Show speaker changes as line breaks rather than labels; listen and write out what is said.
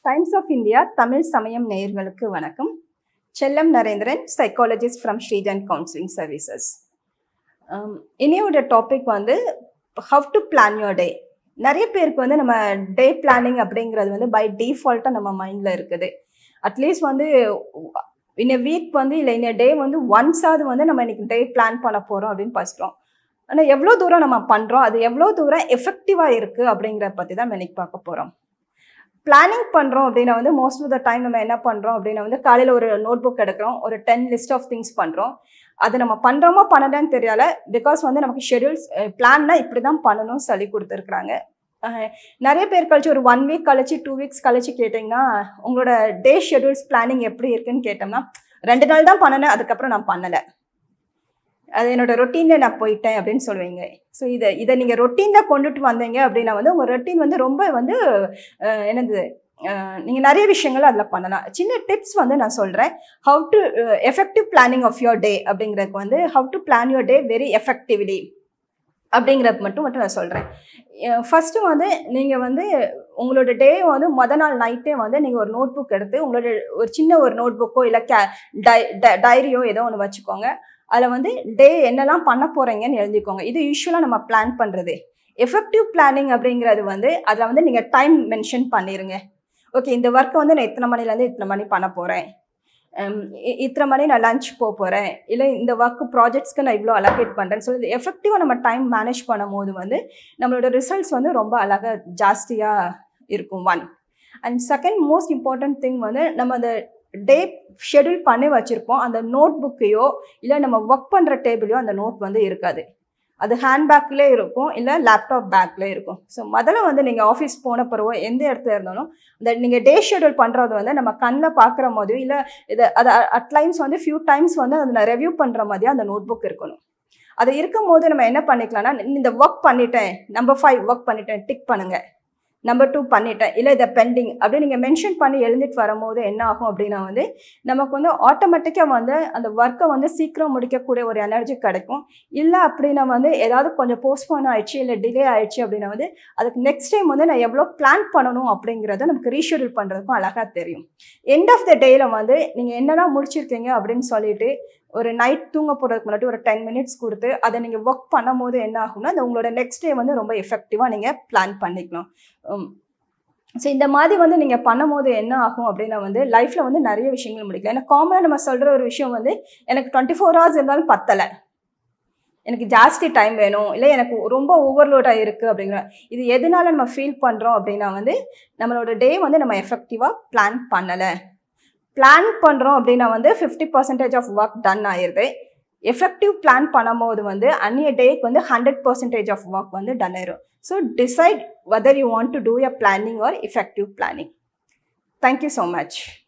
times of India Tamil சமயம் நேயர்களுக்கு வணக்கம் Chellam Narendran psychologist from Srijan counselling services இனியோட டாபிக் வந்து how to plan your day நிறைய பேருக்கு வந்து நம்ம டே பிளானிங் அப்படிங்கிறது வந்து பை டிஃபால்ட்டாக நம்ம மைண்டில் இருக்குது அட்லீஸ்ட் வந்து இன் எ வீக் வந்து இல்லை இன் எ டே வந்து ஒன்ஸாவது வந்து நம்ம இன்னைக்கு டே பிளான் பண்ண போகிறோம் அப்படின்னு பசிட்டோம் ஆனால் எவ்வளோ தூரம் நம்ம பண்ணுறோம் அது எவ்வளோ தூரம் எஃபெக்டிவாக இருக்குது அப்படிங்கிறத பற்றி தான் நம்ம இன்னைக்கு பார்க்க போகிறோம் பிளானிங் பண்ணுறோம் அப்படின்னா வந்து மோஸ்ட் ஆஃப் த டைம் நம்ம என்ன பண்ணுறோம் அப்படின்னா வந்து காலையில் ஒரு நோட் புக் எடுக்கிறோம் ஒரு டென் லிஸ்ட் ஆஃப் திங்ஸ் பண்ணுறோம் அது நம்ம பண்ணுறோமோ பண்ணலன்னு தெரியல பிகாஸ் வந்து நமக்கு ஷெடியூல்ஸ் பிளான்னா இப்படி தான் பண்ணணும்னு சொல்லி கொடுத்துருக்குறாங்க நிறைய பேர் கழிச்சு ஒரு ஒன் வீக் கழிச்சு டூ வீக்ஸ் கழிச்சு கேட்டிங்கன்னா உங்களோட டே ஷெடியூல்ஸ் பிளானிங் எப்படி இருக்குன்னு கேட்டோம்னா ரெண்டு நாள் தான் பண்ணினேன் அதுக்கப்புறம் நான் பண்ணலை அது என்னோட ரொட்டீனில் நான் போயிட்டேன் அப்படின்னு சொல்லுவீங்க ஸோ இதை இதை நீங்கள் ரொட்டீனில் கொண்டுட்டு வந்தீங்க அப்படின்னா வந்து உங்கள் ரொட்டீன் வந்து ரொம்ப வந்து என்னது நீங்கள் நிறைய விஷயங்கள் அதில் பண்ணலாம் சின்ன டிப்ஸ் வந்து நான் சொல்கிறேன் how to effective planning of your day அப்படிங்கிறதுக்கு வந்து how to plan your day very effectively அப்படிங்கிறது மட்டும் மட்டும் நான் சொல்கிறேன் ஃபஸ்ட்டு வந்து நீங்கள் வந்து உங்களோட டே வந்து மொதல் நாள் நைட்டே வந்து நீங்கள் ஒரு நோட் புக் எடுத்து உங்களோட ஒரு சின்ன ஒரு நோட் புக்கோ இல்லை கே டை டைரியோ ஏதோ ஒன்று வச்சுக்கோங்க அதில் வந்து டே என்னெல்லாம் பண்ண போகிறீங்கன்னு எழுதிக்கோங்க இது யூஸ்வலாக நம்ம பிளான் பண்ணுறது எஃபெக்டிவ் பிளானிங் அப்படிங்கிறது வந்து அதில் வந்து நீங்கள் டைம் மென்ஷன் பண்ணிடுங்க ஓகே இந்த ஒர்க்கை வந்து நான் இத்தனை மணிலேருந்து இத்தனை மணி பண்ண போகிறேன் இத்தனை மணி நான் லஞ்ச் போக போகிறேன் இல்லை இந்த ஒர்க்கு ப்ராஜெக்ட்ஸ்க்கு நான் இவ்வளோ அலோகேட் பண்ணுறேன்னு சொல்லி எஃபெக்டிவாக நம்ம டைம் மேனேஜ் பண்ணும் போது வந்து நம்மளோட ரிசல்ட்ஸ் வந்து ரொம்ப அழகாக ஜாஸ்தியாக இருக்கும் one and second most important thing வந்து நம்ம அந்த டே ஷெடியூல் பண்ணி வச்சுருப்போம் அந்த நோட் புக்கையோ இல்லை நம்ம ஒர்க் பண்ணுற டேபிளையோ அந்த நோட் வந்து இருக்காது அது ஹேண்ட்பேக்லேயே இருக்கும் இல்லை லேப்டாப் பேக்லேயே இருக்கும் ஸோ முதல்ல வந்து நீங்கள் ஆஃபீஸ் போன பிறவோ எந்த இடத்துல இருந்தாலும் இந்த நீங்கள் டே ஷெடியூல் பண்ணுறது வந்து நம்ம கண்ணில் பார்க்குற மாதிரியோ இல்லை இதை அதை அட்லைன்ஸ் வந்து ஃபியூ டைம்ஸ் வந்து அதை நான் ரெவ்யூ பண்ணுற மாதிரியும் அந்த நோட் புக் இருக்கணும் அது இருக்கும் போது நம்ம என்ன பண்ணிக்கலாம்னா இந்த ஒர்க் பண்ணிட்டேன் நம்பர் ஃபைவ் ஒர்க் பண்ணிட்டேன் டிக் பண்ணுங்கள் நம்பர் டூ பண்ணிட்டேன் இல்லை இதை பெண்டிங் அப்படி நீங்கள் மென்ஷன் பண்ணி எழுதிட்டு வரும்போது என்ன ஆகும் அப்படின்னா வந்து நமக்கு வந்து ஆட்டோமேட்டிக்காக வந்து அந்த ஒர்க்கை வந்து சீக்கிரம் முடிக்கக்கூடிய ஒரு எனர்ஜி கிடைக்கும் இல்லை அப்படின்னா வந்து ஏதாவது கொஞ்சம் போஸ்ட்போன் ஆயிடுச்சு இல்லை டிலே ஆயிடுச்சு அப்படின்னா வந்து அதுக்கு நெக்ஸ்ட் டைம் வந்து நான் எவ்வளோ பிளான் பண்ணணும் அப்படிங்கிறத நமக்கு ரீஷெடியூல் பண்ணுறதுக்கும் அழகாக தெரியும் எண்ட் ஆஃப் த டேயில் வந்து நீங்கள் என்னெல்லாம் முடிச்சிருக்கீங்க அப்படின்னு சொல்லிட்டு ஒரு நைட் தூங்க போகிறதுக்கு முன்னாடி ஒரு டென் மினிட்ஸ் கொடுத்து அதை நீங்கள் ஒர்க் பண்ணும் போது என்ன ஆகும்னா அது உங்களோட நெக்ஸ்ட் டே வந்து ரொம்ப எஃபெக்டிவாக நீங்கள் பிளான் பண்ணிக்கலாம் ஸோ இந்த மாதிரி வந்து நீங்கள் பண்ணும் போது என்ன ஆகும் அப்படின்னா வந்து லைஃப்பில் வந்து நிறைய விஷயங்கள் முடிக்கலாம் ஏன்னா காமனாக நம்ம சொல்கிற ஒரு விஷயம் வந்து எனக்கு டுவெண்ட்டி ஃபோர் ஹவர்ஸ் இருந்தாலும் பத்தலை எனக்கு ஜாஸ்தி டைம் வேணும் இல்லை எனக்கு ரொம்ப ஓவர்லோடாக இருக்குது அப்படிங்கிற இது எதனால நம்ம ஃபீல் பண்ணுறோம் அப்படின்னா வந்து நம்மளோட டே வந்து நம்ம எஃபெக்டிவாக பிளான் பண்ணலை பிளான் பண்ணுறோம் அப்படின்னா வந்து fifty percentage of work done ஆயிடுது எஃபெக்டிவ் பிளான் பண்ணும்போது வந்து அந்நிய டேக்கு வந்து ஹண்ட்ரட் பர்சன்டேஜ் ஆஃப் ஒர்க் வந்து டன் ஆயிரும் so decide whether you want to do your planning or effective planning thank you so much